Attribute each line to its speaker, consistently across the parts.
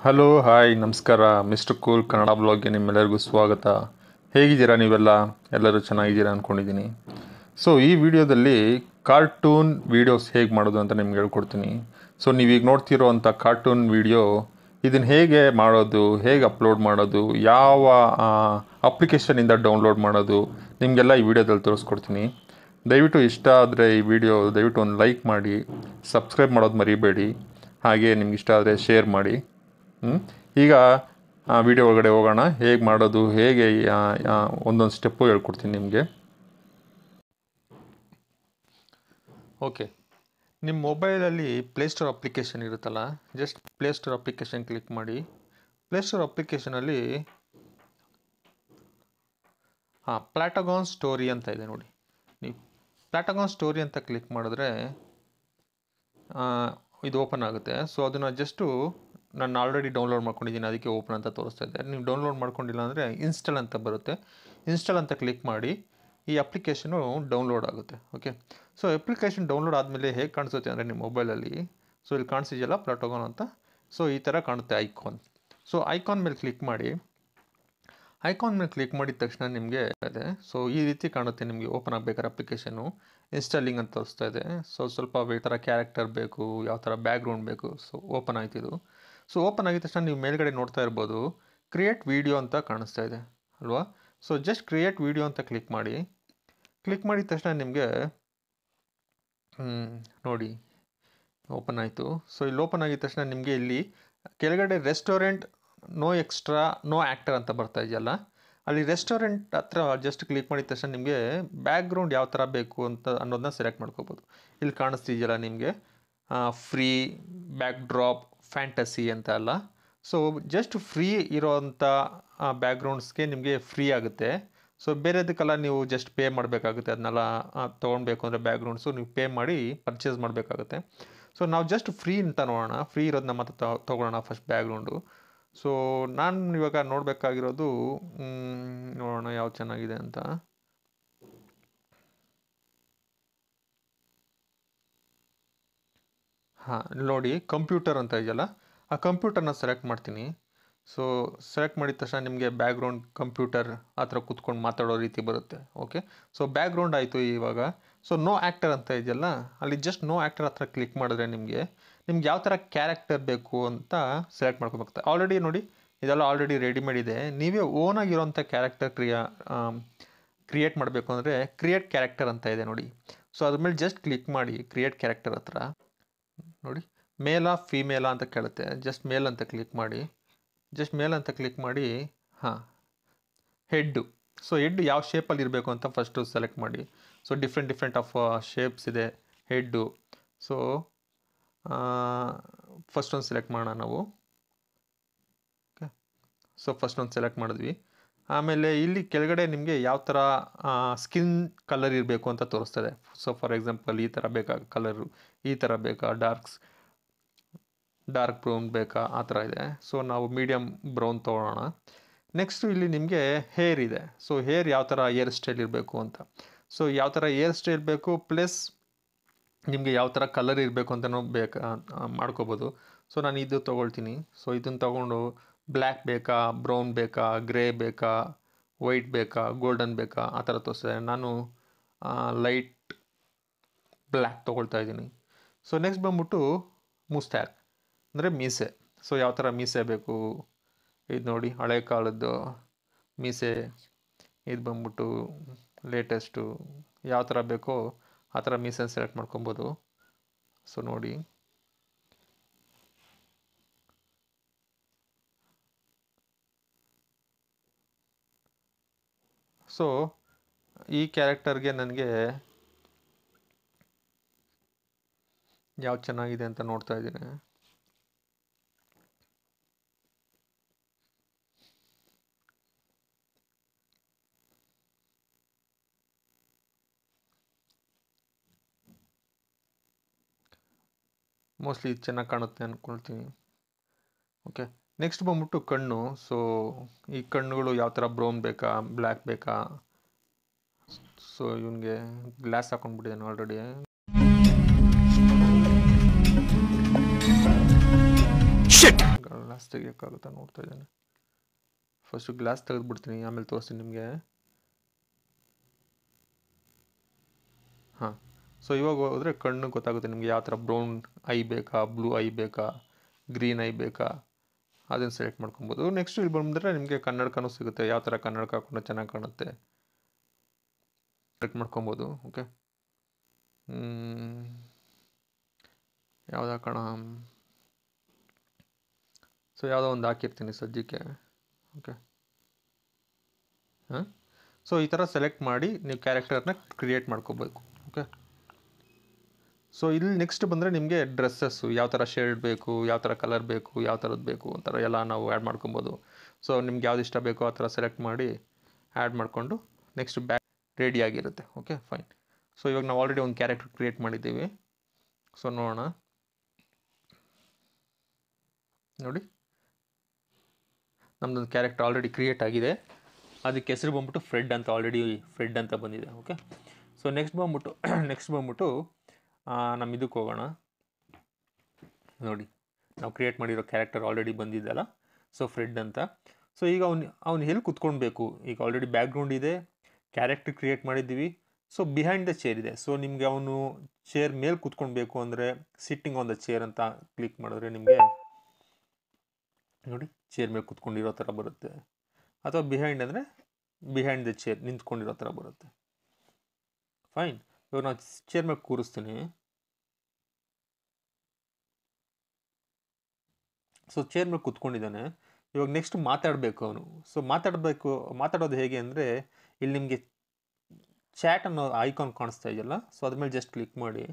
Speaker 1: Hello hi ನಮಸ್ಕಾರ mister cool Kannada ಬ್ಲಾಗ್ಗೆ ನಿಮ್ಮೆಲ್ಲರಿಗೂ ಸ್ವಾಗತ ಹೇಗಿದ್ದೀರಾ ನೀವೆಲ್ಲ ಎಲ್ಲರೂ ಚೆನ್ನಾಗಿದ್ದೀರಾ ಅಂದ್ಕೊಂಡಿದ್ದೀನಿ ಸೊ ಈ ವಿಡಿಯೋದಲ್ಲಿ ಕಾರ್ಟೂನ್ ವೀಡಿಯೋಸ್ ಹೇಗೆ ಮಾಡೋದು ಅಂತ ನಿಮ್ಗೆ ಹೇಳ್ಕೊಡ್ತೀನಿ ಸೊ ನೀವೀಗ ನೋಡ್ತಿರೋ ಅಂಥ ಕಾರ್ಟೂನ್ ವಿಡಿಯೋ ಇದನ್ನು ಹೇಗೆ ಮಾಡೋದು ಹೇಗೆ ಅಪ್ಲೋಡ್ ಮಾಡೋದು ಯಾವ ಅಪ್ಲಿಕೇಶನಿಂದ ಡೌನ್ಲೋಡ್ ಮಾಡೋದು ನಿಮಗೆಲ್ಲ ಈ ವಿಡಿಯೋದಲ್ಲಿ ತೋರಿಸ್ಕೊಡ್ತೀನಿ ದಯವಿಟ್ಟು ಇಷ್ಟ ಆದರೆ ಈ ವಿಡಿಯೋ ದಯವಿಟ್ಟು ಒಂದು ಲೈಕ್ ಮಾಡಿ ಸಬ್ಸ್ಕ್ರೈಬ್ ಮಾಡೋದು ಮರಿಬೇಡಿ ಹಾಗೆ ನಿಮ್ಗೆ ಇಷ್ಟ ಆದರೆ ಶೇರ್ ಮಾಡಿ ಹ್ಮ್? ಈಗ ವಿಡಿಯೋ ಒಳಗಡೆ ಹೋಗೋಣ ಹೇಗೆ ಮಾಡೋದು ಹೇಗೆ ಒಂದೊಂದು ಸ್ಟೆಪ್ಪು ಹೇಳ್ಕೊಡ್ತೀನಿ ನಿಮಗೆ ಓಕೆ ನಿಮ್ಮ ಮೊಬೈಲಲ್ಲಿ ಪ್ಲೇಸ್ಟೋರ್ ಅಪ್ಲಿಕೇಶನ್ ಇರುತ್ತಲ್ಲ ಜಸ್ಟ್ ಪ್ಲೇಸ್ಟೋರ್ ಅಪ್ಲಿಕೇಶನ್ ಕ್ಲಿಕ್ ಮಾಡಿ ಪ್ಲೇಸ್ಟೋರ್ ಅಪ್ಲಿಕೇಶನಲ್ಲಿ ಹಾಂ ಪ್ಲಾಟಗಾನ್ ಸ್ಟೋರಿ ಅಂತ ಇದೆ ನೋಡಿ ನೀವು ಪ್ಲಾಟಗಾನ್ ಸ್ಟೋರಿ ಅಂತ ಕ್ಲಿಕ್ ಮಾಡಿದ್ರೆ ಆ, ಇದು ಓಪನ್ ಆಗುತ್ತೆ ಸೊ ಅದನ್ನು ಜಸ್ಟು ನಾನು ಆಲ್ರೆಡಿ ಡೌನ್ಲೋಡ್ ಮಾಡ್ಕೊಂಡಿದ್ದೀನಿ ಅದಕ್ಕೆ ಓಪನ್ ಅಂತ ತೋರಿಸ್ತಾ ಇದೆ ನೀವು ಡೌನ್ಲೋಡ್ ಮಾಡ್ಕೊಂಡಿಲ್ಲ ಅಂದರೆ ಇನ್ಸ್ಟಾಲ್ ಅಂತ ಬರುತ್ತೆ ಇನ್ಸ್ಟಾಲ್ ಅಂತ ಕ್ಲಿಕ್ ಮಾಡಿ ಈ ಅಪ್ಲಿಕೇಶನು ಡೌನ್ಲೋಡ್ ಆಗುತ್ತೆ ಓಕೆ ಸೊ ಅಪ್ಲಿಕೇಶನ್ ಡೌನ್ಲೋಡ್ ಆದಮೇಲೆ ಹೇಗೆ ಕಾಣಿಸುತ್ತೆ ಅಂದರೆ ನಿಮ್ಮ ಮೊಬೈಲಲ್ಲಿ ಸೊ ಇಲ್ಲಿ ಕಾಣಿಸಿದೆಯಲ್ಲ ಪ್ಲಾಟೋಗಾನ್ ಅಂತ ಸೊ ಈ ಥರ ಕಾಣುತ್ತೆ ಐಕಾನ್ ಸೊ ಐಕಾನ್ ಮೇಲೆ ಕ್ಲಿಕ್ ಮಾಡಿ ಐಕಾನ್ ಮೇಲೆ ಕ್ಲಿಕ್ ಮಾಡಿದ ತಕ್ಷಣ ನಿಮಗೆ ಇದೆ ಸೊ ಈ ರೀತಿ ಕಾಣುತ್ತೆ ನಿಮಗೆ ಓಪನ್ ಆಗಬೇಕಾದ್ರೆ ಅಪ್ಲಿಕೇಶನು ಇನ್ಸ್ಟಾಲಿಂಗ್ ಅಂತ ತೋರಿಸ್ತಾ ಇದೆ ಸೊ ಸ್ವಲ್ಪ ಈ ಥರ ಕ್ಯಾರೆಕ್ಟರ್ ಬೇಕು ಯಾವ ಥರ ಬ್ಯಾಕ್ಗ್ರೌಂಡ್ ಬೇಕು ಸೊ ಓಪನ್ ಆಯ್ತು ಇದು ಸೊ ಓಪನ್ ಆಗಿದ ತಕ್ಷಣ ನೀವು ಮೇಲ್ಗಡೆ ನೋಡ್ತಾ ಇರ್ಬೋದು ಕ್ರಿಯೇಟ್ ವಿಡಿಯೋ ಅಂತ ಕಾಣಿಸ್ತಾ ಇದೆ ಅಲ್ವಾ ಸೊ ಜಸ್ಟ್ ಕ್ರಿಯೇಟ್ ವಿಡಿಯೋ ಅಂತ ಕ್ಲಿಕ್ ಮಾಡಿ ಕ್ಲಿಕ್ ಮಾಡಿದ ತಕ್ಷಣ ನಿಮಗೆ ನೋಡಿ ಓಪನ್ ಆಯಿತು ಸೊ ಇಲ್ಲಿ ಓಪನ್ ಆಗಿದ ತಕ್ಷಣ ನಿಮಗೆ ಇಲ್ಲಿ ಕೆಳಗಡೆ restaurant no extra no actor ಅಂತ ಬರ್ತಾ ಇದೆಯಲ್ಲ ಅಲ್ಲಿ ರೆಸ್ಟೋರೆಂಟ್ ಹತ್ರ ಜಸ್ಟ್ ಕ್ಲಿಕ್ ಮಾಡಿದ ತಕ್ಷಣ ನಿಮಗೆ ಬ್ಯಾಕ್ಗ್ರೌಂಡ್ ಯಾವ ಥರ ಬೇಕು ಅಂತ ಅನ್ನೋದನ್ನ ಸೆಲೆಕ್ಟ್ ಮಾಡ್ಕೋಬೋದು ಇಲ್ಲಿ ಕಾಣಿಸ್ತಿದೆಯಲ್ಲ ನಿಮಗೆ ಫ್ರೀ ಬ್ಯಾಕ್ ಡ್ರಾಪ್ ಫ್ಯಾಂಟಸಿ ಅಂತ ಅಲ್ಲ ಸೊ ಜಸ್ಟ್ ಫ್ರೀ ಇರೋವಂಥ ಬ್ಯಾಕ್ಗ್ರೌಂಡ್ಸ್ಗೆ ನಿಮಗೆ ಫ್ರೀ ಆಗುತ್ತೆ ಸೊ ಬೇರೆದಕ್ಕೆಲ್ಲ ನೀವು ಜಸ್ಟ್ ಪೇ ಮಾಡಬೇಕಾಗುತ್ತೆ ಅದನ್ನೆಲ್ಲ ತೊಗೊಳ್ಬೇಕು ಅಂದರೆ ಬ್ಯಾಕ್ಗ್ರೌಂಡ್ಸು ನೀವು ಪೇ ಮಾಡಿ ಪರ್ಚೇಸ್ ಮಾಡಬೇಕಾಗುತ್ತೆ ಸೊ ನಾವು ಜಸ್ಟ್ ಫ್ರೀ ಅಂತ ನೋಡೋಣ ಫ್ರೀ ಇರೋದನ್ನ ಮತ್ತೆ ತೊ- ತೊಗೊಳ್ಳೋಣ ಫಸ್ಟ್ ಬ್ಯಾಕ್ಗ್ರೌಂಡು ಸೊ ನಾನು ಇವಾಗ ನೋಡಬೇಕಾಗಿರೋದು ನೋಡೋಣ ಯಾವ್ದು ಚೆನ್ನಾಗಿದೆ ಅಂತ ಹಾಂ ನೋಡಿ ಕಂಪ್ಯೂಟರ್ ಅಂತ ಇದೆಯಲ್ಲ ಆ ಕಂಪ್ಯೂಟರ್ನ ಸೆಲೆಕ್ಟ್ ಮಾಡ್ತೀನಿ ಸೊ ಸೆಲೆಕ್ಟ್ ಮಾಡಿದ ತಕ್ಷಣ ನಿಮಗೆ ಬ್ಯಾಕ್ಗ್ರೌಂಡ್ ಕಂಪ್ಯೂಟರ್ ಆ ಥರ ಕೂತ್ಕೊಂಡು ಮಾತಾಡೋ ರೀತಿ ಬರುತ್ತೆ ಓಕೆ ಸೊ ಬ್ಯಾಕ್ಗ್ರೌಂಡ್ ಆಯಿತು ಇವಾಗ ಸೊ ನೋ ಆ್ಯಕ್ಟರ್ ಅಂತ ಇದೆಯಲ್ಲ ಅಲ್ಲಿ ಜಸ್ಟ್ ನೋ ಆ್ಯಕ್ಟರ್ ಹತ್ರ ಕ್ಲಿಕ್ ಮಾಡಿದ್ರೆ ನಿಮಗೆ ನಿಮ್ಗೆ ಯಾವ ಥರ ಕ್ಯಾರೆಕ್ಟರ್ ಬೇಕು ಅಂತ ಸೆಲೆಕ್ಟ್ ಮಾಡ್ಕೋಬೇಕಾಗುತ್ತೆ ಆಲ್ರೆಡಿ ನೋಡಿ ಇದೆಲ್ಲ ಆಲ್ರೆಡಿ ರೆಡಿಮೇಡ್ ಇದೆ ನೀವೇ ಓನಾಗಿರೋಂಥ ಕ್ಯಾರೆಕ್ಟರ್ ಕ್ರಿಯಾ ಕ್ರಿಯೇಟ್ ಮಾಡಬೇಕು ಅಂದರೆ ಕ್ರಿಯೇಟ್ ಕ್ಯಾರೆಕ್ಟರ್ ಅಂತ ಇದೆ ನೋಡಿ ಸೊ ಅದ್ರ ಮೇಲೆ ಜಸ್ಟ್ ಕ್ಲಿಕ್ ಮಾಡಿ ಕ್ರಿಯೇಟ್ ಕ್ಯಾರೆಕ್ಟರ್ ಹತ್ರ ನೋಡಿ ಮೇಲಾ ಫೀಮೇಲಾ ಅಂತ ಕೇಳುತ್ತೆ ಜಸ್ಟ್ ಮೇಲ್ ಅಂತ ಕ್ಲಿಕ್ ಮಾಡಿ ಜಸ್ಟ್ ಮೇಲ್ ಅಂತ ಕ್ಲಿಕ್ ಮಾಡಿ ಹಾಂ ಹೆಡ್ಡು ಸೊ ಹೆಡ್ ಯಾವ ಶೇಪಲ್ಲಿ ಇರಬೇಕು ಅಂತ ಫಸ್ಟು ಸೆಲೆಕ್ಟ್ ಮಾಡಿ so different different of shapes ಇದೆ ಹೆಡ್ಡು ಸೊ ಫಸ್ಟ್ ಒಂದು ಸೆಲೆಕ್ಟ್ ಮಾಡೋಣ ನಾವು ಓಕೆ ಸೊ ಫಸ್ಟ್ ಒಂದು ಸೆಲೆಕ್ಟ್ ಮಾಡಿದ್ವಿ ಆಮೇಲೆ ಇಲ್ಲಿ ಕೆಳಗಡೆ ನಿಮಗೆ ಯಾವ ಥರ ಸ್ಕಿನ್ ಕಲರ್ ಇರಬೇಕು ಅಂತ ತೋರಿಸ್ತದೆ ಸೊ ಫಾರ್ ಎಕ್ಸಾಂಪಲ್ ಈ ಥರ ಬೇಕಾ ಕಲರು ಈ ಥರ ಬೇಕಾ ಡಾರ್ಕ್ಸ್ ಡಾರ್ಕ್ ಬ್ರೌನ್ ಬೇಕಾ ಆ ಥರ ಇದೆ ಸೊ ನಾವು ಮೀಡಿಯಮ್ ಬ್ರೌನ್ ತೊಗೊಳ್ಳೋಣ ನೆಕ್ಸ್ಟು ಇಲ್ಲಿ ನಿಮಗೆ ಹೇರ್ ಇದೆ ಸೊ ಹೇರ್ ಯಾವ ಥರ ಹೇರ್ ಸ್ಟೈಲ್ ಇರಬೇಕು ಅಂತ ಸೊ ಯಾವ ಥರ ಹೇರ್ ಸ್ಟೈಲ್ ಬೇಕು ಪ್ಲಸ್ ನಿಮಗೆ ಯಾವ ಥರ ಕಲರ್ ಇರಬೇಕು ಅಂತಲೂ ಬೇಕಾ ಆ, ಮಾಡ್ಕೋಬೋದು ಸೊ ನಾನು ಇದು ತೊಗೊಳ್ತೀನಿ ಸೊ ಇದನ್ನು ತೊಗೊಂಡು ಬ್ಲ್ಯಾಕ್ ಬೇಕಾ ಬ್ರೌನ್ ಬೇಕಾ ಗ್ರೇ ಬೇಕಾ ವೈಟ್ ಬೇಕಾ ಗೋಲ್ಡನ್ ಬೇಕಾ ಆ ಥರ ತೋರಿಸ್ತದೆ ನಾನು ಲೈಟ್ ಬ್ಲ್ಯಾಕ್ ತೊಗೊಳ್ತಾ ಇದ್ದೀನಿ ಸೊ ನೆಕ್ಸ್ಟ್ ಬಂದ್ಬಿಟ್ಟು ಮುಸ್ಟ್ಯಾಕ್ ಅಂದರೆ ಮೀಸೆ ಸೊ ಯಾವ ಥರ ಮೀಸೆ ಬೇಕು ಇದು ನೋಡಿ ಹಳೆ ಕಾಲದ್ದು ಮೀಸೆ ಇದು ಬಂದ್ಬಿಟ್ಟು ಲೇಟೆಸ್ಟು ಯಾವ ಥರ ಬೇಕೋ ಆ ಥರ ಮೀಸೆನ ಸೆಲೆಕ್ಟ್ ಮಾಡ್ಕೊಬೋದು ಸೊ ನೋಡಿ ಸೊ ಈ ಕ್ಯಾರೆಕ್ಟರ್ಗೆ ನನಗೆ ಯಾವ್ದು ಚೆನ್ನಾಗಿದೆ ಅಂತ ನೋಡ್ತಾ ಇದ್ದೀನಿ ಮೋಸ್ಟ್ಲಿ ಇದು ಚೆನ್ನಾಗಿ ಕಾಣುತ್ತೆ ಅಂದ್ಕೊಳ್ತೀನಿ ಓಕೆ ನೆಕ್ಸ್ಟ್ ಬಂದ್ಬಿಟ್ಟು ಕಣ್ಣು ಸೊ ಈ ಕಣ್ಣುಗಳು ಯಾವ ಥರ ಬ್ರೌನ್ ಬೇಕಾ ಬ್ಲ್ಯಾಕ್ ಬೇಕಾ ಸೊ ಇವನಿಗೆ ಗ್ಲಾಸ್ ಹಾಕೊಂಡ್ಬಿಟ್ಟಿದ್ದಾನೆ ಆಲ್ರೆಡಿ
Speaker 2: Shit!
Speaker 1: ಗ್ಲಾಸ್ ತೆಗಿಯೋಕ್ಕಾಗುತ್ತಾ ನೋಡ್ತಾ ಇದ್ದೇನೆ ಫಸ್ಟು ಗ್ಲಾಸ್ ತೆಗೆದುಬಿಡ್ತೀನಿ ಆಮೇಲೆ ತೋರಿಸ್ತೀನಿ ನಿಮಗೆ ಹಾಂ ಸೊ ಇವಾಗ ಹೋದರೆ ಕಣ್ಣು ಗೊತ್ತಾಗುತ್ತೆ ನಿಮಗೆ ಯಾವ ಥರ ಬ್ರೌನ್ ಐ ಬೇಕಾ ಬ್ಲೂ ಐ ಬೇಕಾ ಗ್ರೀನ್ ಐ ಬೇಕಾ ಅದನ್ನು ಸೆಲೆಕ್ಟ್ ಮಾಡ್ಕೊಬೋದು ನೆಕ್ಸ್ಟ್ ಇಲ್ಲಿ ಬಂದರೆ ನಿಮಗೆ ಕನ್ನಡಕನೂ ಸಿಗುತ್ತೆ ಯಾವ ಥರ ಕನ್ನಡಕ ಹಾಕೊಂಡ್ರೆ ಚೆನ್ನಾಗಿ ಕಾಣುತ್ತೆ ಸೆಲೆಕ್ಟ್ ಮಾಡ್ಕೊಬೋದು ಓಕೆ ಯಾವ್ದು ಹಾಕೋಣ ಸೊ ಯಾವುದೋ ಒಂದು ಹಾಕಿರ್ತೀನಿ ಸದ್ಯಕ್ಕೆ ಓಕೆ ಹಾಂ ಸೊ ಈ ಥರ ಸೆಲೆಕ್ಟ್ ಮಾಡಿ ನೀವು ಕ್ಯಾರೆಕ್ಟರ್ನ ಕ್ರಿಯೇಟ್ ಮಾಡ್ಕೋಬೇಕು ಓಕೆ ಸೊ ಇಲ್ಲಿ ನೆಕ್ಸ್ಟ್ ಬಂದರೆ ನಿಮಗೆ ಡ್ರೆಸ್ಸಸ್ಸು ಯಾವ ಥರ ಶೇಡ್ ಬೇಕು ಯಾವ ಥರ ಕಲರ್ ಬೇಕು ಯಾವ ಥರದ್ದು ಬೇಕು ಒಂಥರ ಎಲ್ಲ ನಾವು ಆ್ಯಡ್ ಮಾಡ್ಕೊಬೋದು ಸೊ ನಿಮ್ಗೆ ಯಾವ್ದು ಇಷ್ಟ ಬೇಕೋ ಆ ಥರ ಸೆಲೆಕ್ಟ್ ಮಾಡಿ ಆ್ಯಡ್ ಮಾಡಿಕೊಂಡು ನೆಕ್ಸ್ಟ್ ಬ್ಯಾಕ್ ರೆಡಿ ಆಗಿರುತ್ತೆ ಓಕೆ ಫೈನ್ ಸೊ ಇವಾಗ ನಾವು ಆಲ್ರೆಡಿ ಒಂದು ಕ್ಯಾರೆಕ್ಟರ್ ಕ್ರಿಯೇಟ್ ಮಾಡಿದ್ದೀವಿ ಸೊ ನೋಡೋಣ ನೋಡಿ ನಮ್ಮದೊಂದು ಕ್ಯಾರೆಕ್ಟರ್ ಆಲ್ರೆಡಿ ಕ್ರಿಯೇಟ್ ಆಗಿದೆ ಅದಕ್ಕೆ ಹೆಸರು ಬಂದ್ಬಿಟ್ಟು ಫ್ರೆಡ್ ಅಂತ ಆಲ್ರೆಡಿ ಫ್ರೆಡ್ ಅಂತ ಬಂದಿದೆ ಓಕೆ ಸೊ ನೆಕ್ಸ್ಟ್ ಬಂದ್ಬಿಟ್ಟು ನೆಕ್ಸ್ಟ್ ಬಂದ್ಬಿಟ್ಟು ನಮ್ಮ ಇದಕ್ಕೆ ಹೋಗೋಣ ನೋಡಿ ನಾವು ಕ್ರಿಯೇಟ್ ಮಾಡಿರೋ ಕ್ಯಾರೆಕ್ಟರ್ ಆಲ್ರೆಡಿ ಬಂದಿದ್ದಲ್ಲ ಸೊ ಫ್ರೆಡ್ ಅಂತ ಸೊ ಈಗ ಅವ್ನು ಅವ್ನು ಎಲ್ಲಿ ಕುತ್ಕೊಳ್ಬೇಕು ಈಗ ಆಲ್ರೆಡಿ ಬ್ಯಾಕ್ಗ್ರೌಂಡ್ ಇದೆ ಕ್ಯಾರೆಕ್ಟರ್ ಕ್ರಿಯೇಟ್ ಮಾಡಿದ್ದೀವಿ ಸೊ ಬಿಹೈಂಡ್ ದ ಚೇರ್ ಇದೆ ಸೊ ನಿಮಗೆ ಅವನು ಚೇರ್ ಮೇಲೆ ಕುತ್ಕೊಳ್ಬೇಕು ಅಂದರೆ ಸಿಟ್ಟಿಂಗ್ ಆನ್ ದ ಚೇರ್ ಅಂತ ಕ್ಲಿಕ್ ಮಾಡಿದ್ರೆ ನಿಮಗೆ ನೋಡಿ ಚೇರ್ ಮೇಲೆ ಕುತ್ಕೊಂಡಿರೋ ಥರ ಬರುತ್ತೆ ಅಥವಾ ಬಿಹೈಂಡ್ ಅಂದರೆ ಬಿಹೈಂಡ್ ದ ಚೇರ್ ನಿಂತ್ಕೊಂಡಿರೋ ಥರ ಬರುತ್ತೆ ಫೈನ್ ಇವಾಗ ನಾನು ಚೇರ್ ಮೇಲೆ ಕೂರಿಸ್ತೀನಿ ಸೊ ಚೇರ್ ಮೇಲೆ ಕುತ್ಕೊಂಡಿದ್ದಾನೆ ಇವಾಗ ನೆಕ್ಸ್ಟ್ ಮಾತಾಡಬೇಕು ಅವನು ಸೊ ಮಾತಾಡಬೇಕು ಮಾತಾಡೋದು ಹೇಗೆ ಅಂದರೆ ಇಲ್ಲಿ ನಿಮಗೆ ಚಾಟ್ ಅನ್ನೋ ಐಕಾನ್ ಕಾಣಿಸ್ತಾ ಇದೆಯಲ್ಲ ಸೊ ಅದ್ರ ಮೇಲೆ ಜಸ್ಟ್ ಕ್ಲಿಕ್ ಮಾಡಿ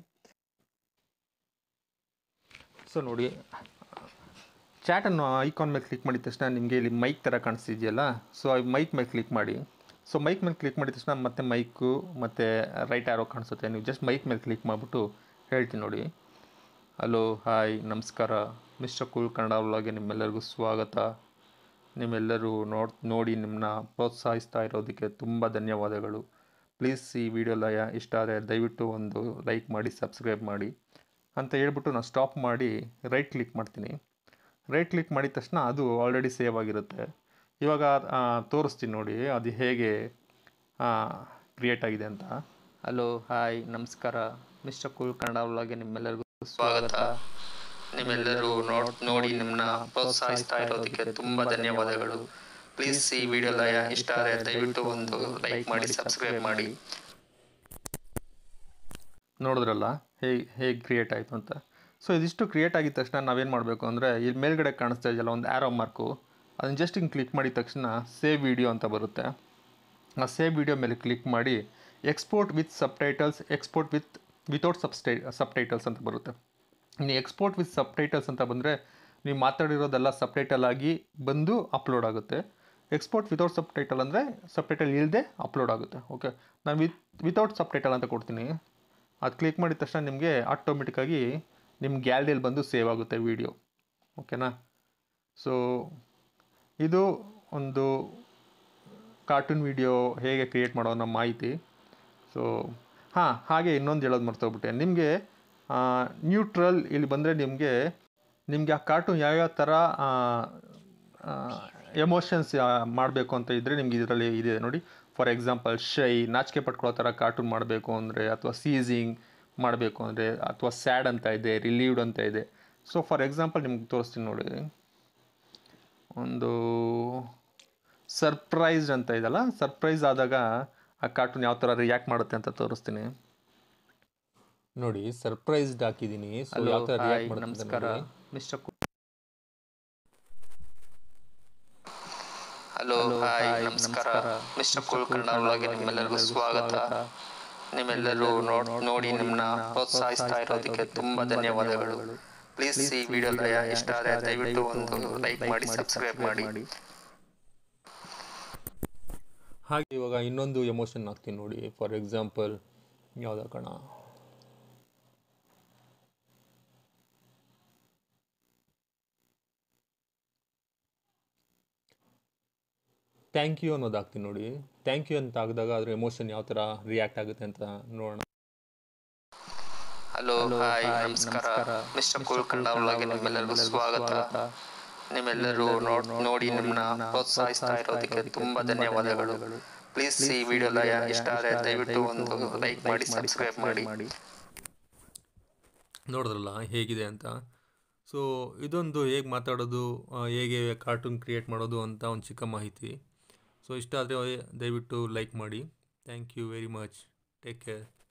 Speaker 1: ಸೊ ನೋಡಿ ಚಾಟ್ ಅನ್ನೋ ಐಕಾನ್ ಮೇಲೆ ಕ್ಲಿಕ್ ಮಾಡಿದ ತಕ್ಷಣ ನಿಮಗೆ ಇಲ್ಲಿ ಮೈಕ್ ಥರ ಕಾಣಿಸ್ತಿದೆಯಲ್ಲ ಸೊ ಆ ಮೈಕ್ ಮೇಲೆ ಕ್ಲಿಕ್ ಮಾಡಿ ಸೊ ಮೈಕ್ ಮೇಲೆ ಕ್ಲಿಕ್ ಮಾಡಿದ ತಕ್ಷಣ ಮತ್ತೆ ಮೈಕು ಮತ್ತು ರೈಟ್ ಆರೋ ಕಾಣಿಸುತ್ತೆ ನೀವು ಜಸ್ಟ್ ಮೈಕ್ ಮೇಲೆ ಕ್ಲಿಕ್ ಮಾಡಿಬಿಟ್ಟು ಹೇಳ್ತೀನಿ ನೋಡಿ ಹಲೋ ಹಾಯ್ ನಮಸ್ಕಾರ ಮಿಸ್ಟರ್ ಕೂಲ್ ಕನ್ನಡ ವ್ಲಾಗ್ಗೆ ನಿಮ್ಮೆಲ್ಲರಿಗೂ ಸ್ವಾಗತ ನಿಮ್ಮೆಲ್ಲರೂ ನೋಡ್ ನೋಡಿ ನಿಮ್ಮನ್ನ ಪ್ರೋತ್ಸಾಹಿಸ್ತಾ ಇರೋದಕ್ಕೆ ತುಂಬ ಧನ್ಯವಾದಗಳು ಪ್ಲೀಸ್ ಈ ವಿಡಿಯೋ ಲಯ ಇಷ್ಟ ಆದರೆ ದಯವಿಟ್ಟು ಒಂದು ಲೈಕ್ ಮಾಡಿ ಸಬ್ಸ್ಕ್ರೈಬ್ ಮಾಡಿ ಅಂತ ಹೇಳ್ಬಿಟ್ಟು ನಾನು ಸ್ಟಾಪ್ ಮಾಡಿ ರೈಟ್ ಕ್ಲಿಕ್ ಮಾಡ್ತೀನಿ ರೈಟ್ ಕ್ಲಿಕ್ ಮಾಡಿದ ತಕ್ಷಣ ಅದು ಆಲ್ರೆಡಿ ಸೇವ್ ಆಗಿರುತ್ತೆ ಇವಾಗ ಆ, ತೋರಿಸ್ತೀನಿ ನೋಡಿ ಅದು ಹೇಗೆ ಕ್ರಿಯೇಟ್ ಆಗಿದೆ ಅಂತ ಹಲೋ ಹಾಯ್ ನಮಸ್ಕಾರ ಮಿಸ್ಟರ್ ಕೂಲ್ ಕನ್ನಡ ವ್ಲಾಗ್ಗೆ ನಿಮ್ಮೆಲ್ಲರಿಗೂ ಸ್ವಾಗತ ನಿಮ್ಮೆಲ್ಲರೂ ನೋಡ್ ನೋಡಿ ನಿಮ್ಮನ್ನ ಪ್ರೋತ್ಸಾಹಿಸ್ತಾ ಇರೋದಕ್ಕೆ ತುಂಬ ಧನ್ಯವಾದಗಳು ಪ್ಲೀಸ್ ಈ ವಿಡಿಯೋ ಲಯ ಇಷ್ಟ ಆದರೆ ದಯವಿಟ್ಟು ಒಂದು ಲೈಕ್ ಮಾಡಿ ಸಬ್ಸ್ಕ್ರೈಬ್ ಮಾಡಿ ನೋಡಿದ್ರಲ್ಲ ಹೇಗೆ ಹೇಗೆ ಕ್ರಿಯೇಟ್ ಆಯಿತು ಅಂತ ಸೊ ಇದಿಷ್ಟು ಕ್ರಿಯೇಟ್ ಆಗಿದ ತಕ್ಷಣ ನಾವೇನು ಮಾಡಬೇಕು ಅಂದರೆ ಇಲ್ಲಿ ಮೇಲ್ಗಡೆ ಕಾಣಿಸ್ತಾ ಇದೆಯಲ್ಲ ಒಂದು ಆ್ಯರೋ ಮಾರ್ಕು ಅದನ್ನು ಜಸ್ಟ್ ಹಿಂಗೆ ಕ್ಲಿಕ್ ಮಾಡಿದ ತಕ್ಷಣ ಸೇವ್ ವಿಡಿಯೋ ಅಂತ ಬರುತ್ತೆ ಆ ಸೇವ್ ವಿಡಿಯೋ ಮೇಲೆ ಕ್ಲಿಕ್ ಮಾಡಿ export with subtitles export with without ಸಬ್ಸ್ಟೈ ಸಬ್ ಟೈಟಲ್ಸ್ ಅಂತ ಬರುತ್ತೆ ನೀವು ಎಕ್ಸ್ಪೋರ್ಟ್ ವಿತ್ ಸಬ್ ಟೈಟಲ್ಸ್ ಅಂತ ಬಂದರೆ ನೀವು ಮಾತಾಡಿರೋದೆಲ್ಲ ಸಬ್ ಟೈಟಲ್ ಆಗಿ ಬಂದು ಅಪ್ಲೋಡ್ ಆಗುತ್ತೆ ಎಕ್ಸ್ಪೋರ್ಟ್ ವಿತೌಟ್ ಸಬ್ ಟೈಟಲ್ ಅಂದರೆ ಸಬ್ ಟೈಟಲ್ ಇಲ್ಲದೆ ಅಪ್ಲೋಡ್ ಆಗುತ್ತೆ ಓಕೆ ನಾನು ವಿತ್ ವಿತೌಟ್ ಸಬ್ ಟೈಟಲ್ ಅಂತ ಕೊಡ್ತೀನಿ ಅದು ಕ್ಲಿಕ್ ಮಾಡಿದ ತಕ್ಷಣ ನಿಮಗೆ ಆಟೋಮೆಟಿಕ್ಕಾಗಿ ನಿಮ್ಮ ಗ್ಯಾಲರಿಯಲ್ಲಿ ಬಂದು ಸೇವ್ ಆಗುತ್ತೆ ವಿಡಿಯೋ ಓಕೆನಾ ಸೊ ಇದು ಒಂದು ಕಾರ್ಟೂನ್ ವಿಡಿಯೋ ಹೇಗೆ ಕ್ರಿಯೇಟ್ ಮಾಡೋ ಅನ್ನೋ ಮಾಹಿತಿ ಸೊ ಹಾಂ ಹಾಗೆ ಇನ್ನೊಂದು ಹೇಳೋದು ಮರ್ತೋಗ್ಬಿಟ್ಟೆ ನಿಮಗೆ ನ್ಯೂಟ್ರಲ್ ಇಲ್ಲಿ ಬಂದರೆ ನಿಮಗೆ ನಿಮಗೆ ಆ ಕಾರ್ಟೂನ್ ಯಾವ್ಯಾವ ಥರ ಎಮೋಷನ್ಸ್ ಮಾಡಬೇಕು ಅಂತ ಇದ್ದರೆ ನಿಮ್ಗೆ ಇದರಲ್ಲಿ ಇದೆ ನೋಡಿ ಫಾರ್ ಎಕ್ಸಾಂಪಲ್ ಶೈ ನಾಚಿಕೆ ಪಟ್ಕೊಳ್ಳೋ ಥರ ಕಾರ್ಟೂನ್ ಮಾಡಬೇಕು ಅಂದರೆ ಅಥವಾ ಸೀಸಿಂಗ್ ಮಾಡಬೇಕು ಅಂದರೆ ಅಥವಾ ಸ್ಯಾಡ್ ಅಂತ ಇದೆ ರಿಲೀವ್ಡ್ ಅಂತ ಇದೆ ಸೊ ಫಾರ್ ಎಕ್ಸಾಂಪಲ್ ನಿಮ್ಗೆ ತೋರಿಸ್ತೀನಿ ನೋಡಿ ಒಂದು ಸರ್ಪ್ರೈಸ್ ಅಂತ ಇದೆಲ್ಲ ಸರ್ಪ್ರೈಸ್ ಆದಾಗ ಆ ಕಾರ್ಟೂನ್ ಯಾವ ಥರ ರಿಯಾಕ್ಟ್ ಮಾಡುತ್ತೆ ಅಂತ ತೋರಿಸ್ತೀನಿ
Speaker 2: ನೋಡಿ ಸರ್ಪ್ರೈಸ್ಡ್ ಹಾಕಿದ್ದೀನಿ ಸೊ
Speaker 1: ಹಲೋ
Speaker 2: ಯಾವ ಥರ
Speaker 1: ಹಾಯ್
Speaker 2: ರಿಯಾಕ್ಟ್ ಮಾಡ್ತಾರೆ
Speaker 1: ನಮಸ್ಕಾರ
Speaker 2: ನೋಡಿ.
Speaker 1: ಮಿಸ್ಟರ್
Speaker 3: ಹಲೋ ಹಾಯ್ ನಮಸ್ಕಾರ ಮಿಸ್ಟರ್ ಕೂಲ್ ಕನ್ನಡ ವ್ಲಾಗ್ಗೆ ನಿಮ್ಮೆಲ್ಲರಿಗೂ ಸ್ವಾಗತ ನಿಮ್ಮೆಲ್ಲರೂ ನೋಡ್ ನೋಡಿ ನಿಮ್ಮನ್ನ ಪ್ರೋತ್ಸಾಹಿಸ್ತಾ ಇರೋದಕ್ಕೆ ತುಂಬಾ ಧನ್ಯವಾದಗಳು ಪ್ಲೀಸ್ ಈ ವಿಡಿಯೋ ಲಯ ಇಷ್ಟ ಆದರೆ ದಯವಿಟ್ಟು ಒಂದು ಲೈಕ್ ಮಾಡಿ ಸಬ್ಸ್ಕ್ರೈಬ್ ಮಾಡಿ
Speaker 2: ಹಾಗೆ ಇವಾಗ ಇನ್ನೊಂದು ಎಮೋಷನ್ ಹಾಕ್ತೀನಿ ನೋಡಿ ಫಾರ್ ಎಕ್ಸಾಂಪಲ್ ಯಾವ್ದು ಹಾಕೋಣ ಥ್ಯಾಂಕ್ ಯು ಅನ್ನೋದು ಹಾಕ್ತೀನಿ ನೋಡಿ ಥ್ಯಾಂಕ್ ಯು ಅಂತ ಹಾಕಿದಾಗ ಅದ್ರ ಎಮೋಷನ್ ಯಾವ ಥರ ರಿಯಾಕ್ಟ್ ಆಗುತ್ತೆ ಅಂತ ನೋಡೋಣ
Speaker 3: ಹಲೋ ಹಾಯ್ ನಮಸ್ಕಾರ ಮಿಸ್ಟರ್ ಕೂಲ್ ಕನ್ನಡ ವ್ಲಾಗ್ಗೆ ನಿಮ್ಮೆಲ್ಲರಿಗೂ ಸ್ವಾಗತ ನಿಮ್ಮೆಲ್ಲರೂ ನೋಡ್ ನೋಡಿ ನಿಮ್ಮನ್ನ ಪ್ರೋತ್ಸಾಹಿಸ್ತಾ ಇರೋದಕ್ಕೆ ತುಂಬ ಧನ್ಯವಾದಗಳು ಪ್ಲೀಸ್ ಈ ವಿಡಿಯೋ ಇಷ್ಟ ಆದರೆ ದಯವಿಟ್ಟು ಒಂದು ಲೈಕ್ ಮಾಡಿ ಸಬ್ಸ್ಕ್ರೈಬ್ ಮಾಡಿ
Speaker 2: ನೋಡಿದ್ರಲ್ಲ ಹೇಗಿದೆ ಅಂತ ಸೊ ಇದೊಂದು ಹೇಗೆ ಮಾತಾಡೋದು ಆ, ಹೇಗೆ ಕಾರ್ಟೂನ್ ಕ್ರಿಯೇಟ್ ಮಾಡೋದು ಅಂತ ಒಂದು ಚಿಕ್ಕ ಮಾಹಿತಿ ಸೊ ಇಷ್ಟ ಆದರೆ ದಯವಿಟ್ಟು ಲೈಕ್ ಮಾಡಿ thank you very much take care